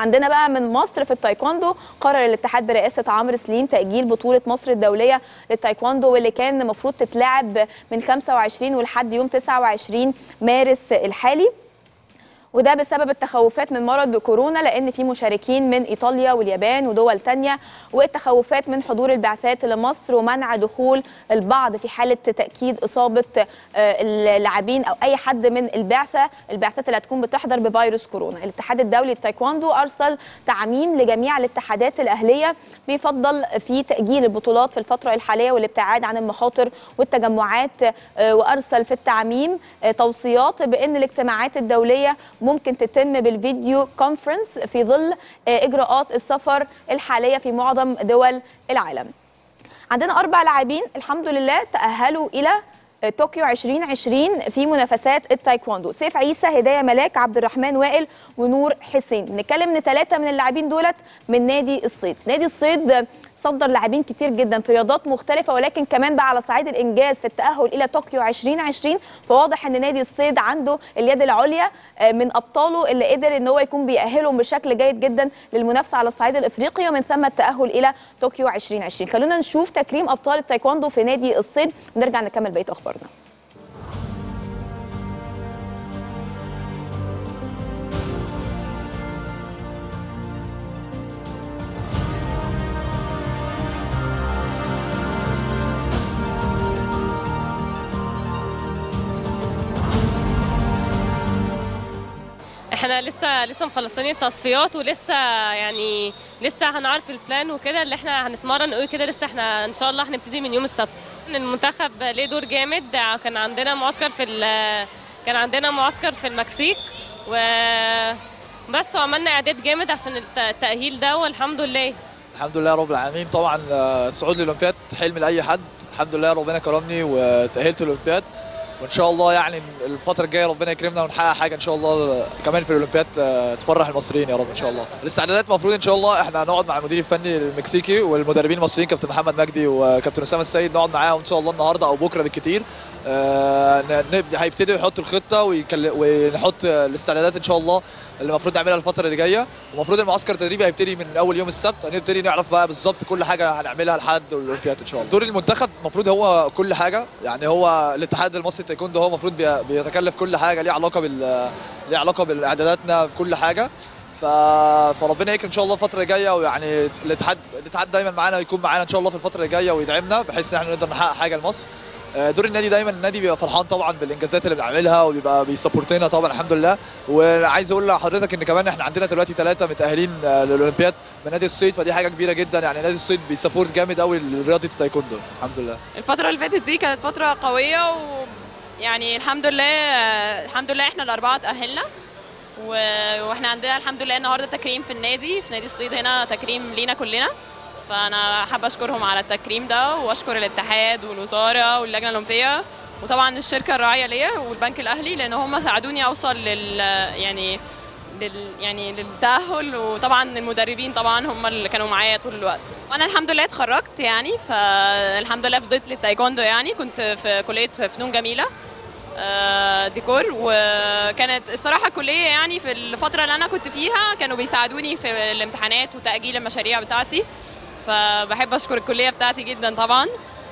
عندنا بقى من مصر في التايكوندو قرر الاتحاد برئاسه عمرو سليم تاجيل بطوله مصر الدوليه للتايكوندو واللي كان المفروض تتلعب من 25 ولحد يوم 29 مارس الحالي وده بسبب التخوفات من مرض كورونا لان في مشاركين من ايطاليا واليابان ودول تانية والتخوفات من حضور البعثات لمصر ومنع دخول البعض في حاله تاكيد اصابه اللاعبين او اي حد من البعثه البعثات اللي هتكون بتحضر بفيروس كورونا الاتحاد الدولي للتايكواندو ارسل تعميم لجميع الاتحادات الاهليه بيفضل في تاجيل البطولات في الفتره الحاليه والابتعاد عن المخاطر والتجمعات وارسل في التعميم توصيات بان الاجتماعات الدوليه ممكن تتم بالفيديو كونفرنس في ظل اجراءات السفر الحاليه في معظم دول العالم. عندنا اربع لاعبين الحمد لله تاهلوا الى طوكيو 2020 في منافسات التايكوندو سيف عيسى هدايه ملاك عبد الرحمن وائل ونور حسين نتكلم ان ثلاثه من اللاعبين دولت من نادي الصيد نادي الصيد صدر لاعبين كتير جدا في رياضات مختلفه ولكن كمان بقى على صعيد الانجاز في التاهل الى طوكيو 2020 فواضح ان نادي الصيد عنده اليد العليا من ابطاله اللي قدر ان هو يكون بيأهلهم بشكل جيد جدا للمنافسه على الصعيد الافريقي ومن ثم التاهل الى طوكيو 2020 خلونا نشوف تكريم ابطال التايكوندو في نادي الصيد ونرجع نكمل بقيه اخبارنا احنا لسه لسه مخلصين التصفيات ولسه يعني لسه هنعرف البلان وكده اللي احنا هنتمرن قوي كده لسه احنا ان شاء الله هنبتدي من يوم السبت المنتخب ليه دور جامد كان عندنا معسكر في كان عندنا معسكر في المكسيك و بس وعملنا اعداد جامد عشان التاهيل ده والحمد لله الحمد لله رب العالمين طبعا الصعود للاولمبياد حلم لاي حد الحمد لله ربنا كرمني وتاهلت الاولمبياد وان شاء الله يعني الفتره الجايه ربنا يكرمنا ونحقق حاجه ان شاء الله كمان في الاولمبياد تفرح المصريين يا رب ان شاء الله الاستعدادات المفروض ان شاء الله احنا هنقعد مع المدير الفني المكسيكي والمدربين المصريين كابتن محمد مجدي وكابتن اسامه السيد نقعد معاهم ان شاء الله النهارده او بكره بالكتير آه هيبتدوا يحطوا الخطه ويكل... ونحط الاستعدادات ان شاء الله اللي المفروض نعملها الفتره اللي جايه ومفروض المعسكر التدريبي هيبتدي من اول يوم السبت هنبتدي نعرف بقى بالظبط كل حاجه هنعملها لحد الاولمبياد ان شاء الله دور المنتخب المفروض هو كل حاجه يعني هو الاتحاد المصري التايكوندو هو المفروض بيتكلف كل حاجه ليها علاقه بال ليها علاقه بالاعداداتنا بكل حاجه ف... فربنا يكرم ان شاء الله الفتره الجايه ويعني الاتحاد الاتحاد دايما معانا يكون معانا ان شاء الله في الفتره الجايه ويدعمنا بحيث ان احنا نقدر نحقق حاجه لمصر دور النادي دايما النادي بيبقى فرحان طبعا بالانجازات اللي بنعملها وبيبقى بيسبورتنا طبعا الحمد لله وعايز اقول لحضرتك ان كمان احنا عندنا دلوقتي ثلاثه متاهلين للاولمبياد من نادي الصيد فدي حاجه كبيره جدا يعني نادي الصيد بيسبورت جامد قوي لرياضه التايكوندو الحمد لله الفتره اللي فاتت دي كانت فتره قويه ويعني الحمد لله الحمد لله احنا الاربعه تاهلنا واحنا عندنا الحمد لله النهارده تكريم في النادي في نادي الصيد هنا تكريم لينا كلنا فانا حابه اشكرهم على التكريم ده واشكر الاتحاد والوزاره واللجنه الاولمبيه وطبعا الشركه الراعيه ليا والبنك الاهلي لان هم ساعدوني اوصل لل يعني لل يعني للتاهل وطبعا المدربين طبعا هم اللي كانوا معايا طول الوقت وانا الحمد لله اتخرجت يعني فالحمد لله فضلت للتايكوندو يعني كنت في كليه فنون جميله ديكور وكانت الصراحه الكليه يعني في الفتره اللي انا كنت فيها كانوا بيساعدوني في الامتحانات وتاجيل المشاريع بتاعتي فبحب اشكر الكليه بتاعتي جدا طبعا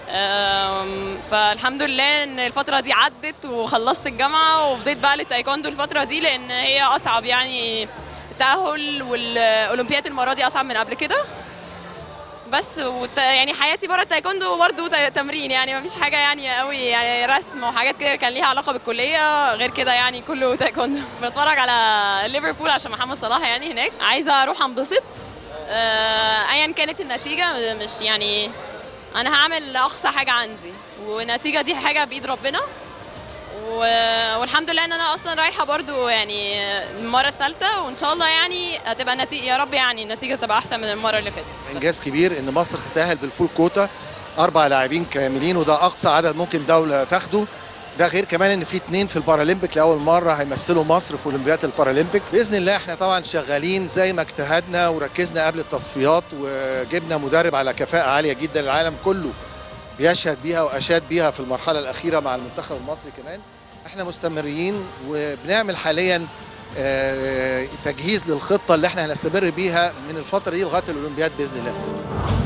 فالحمد لله ان الفتره دي عدت وخلصت الجامعه وفضيت بقى للتايكوندو الفتره دي لان هي اصعب يعني التاهل والاولمبياد المره دي اصعب من قبل كده بس وت... يعني حياتي بره التايكوندو برضه تمرين يعني ما فيش حاجه يعني قوي يعني رسم وحاجات كده كان ليها علاقه بالكليه غير كده يعني كله تايكوندو بتفرج على ليفربول عشان محمد صلاح يعني هناك عايزه اروح انبسط ايا كانت النتيجه مش يعني انا هعمل اقصى حاجه عندي والنتيجه دي حاجه بايد ربنا والحمد لله ان انا اصلا رايحه برضو يعني المره الثالثه وان شاء الله يعني هتبقى نتيجه يا رب يعني النتيجه تبقى احسن من المره اللي فاتت انجاز كبير ان مصر تتاهل بالفول كوتا اربع لاعبين كاملين وده اقصى عدد ممكن دوله تاخده ده غير كمان ان في اتنين في البارالمبيك لاول مره هيمثلوا مصر في اولمبياد البارالمبيك باذن الله احنا طبعا شغالين زي ما اجتهدنا وركزنا قبل التصفيات وجبنا مدرب على كفاءه عاليه جدا العالم كله بيشهد بيها واشاد بيها في المرحله الاخيره مع المنتخب المصري كمان احنا مستمرين وبنعمل حاليا آه، تجهيز للخطه اللي احنا هنستمر بيها من الفتره دي لغايه الاولمبياد باذن الله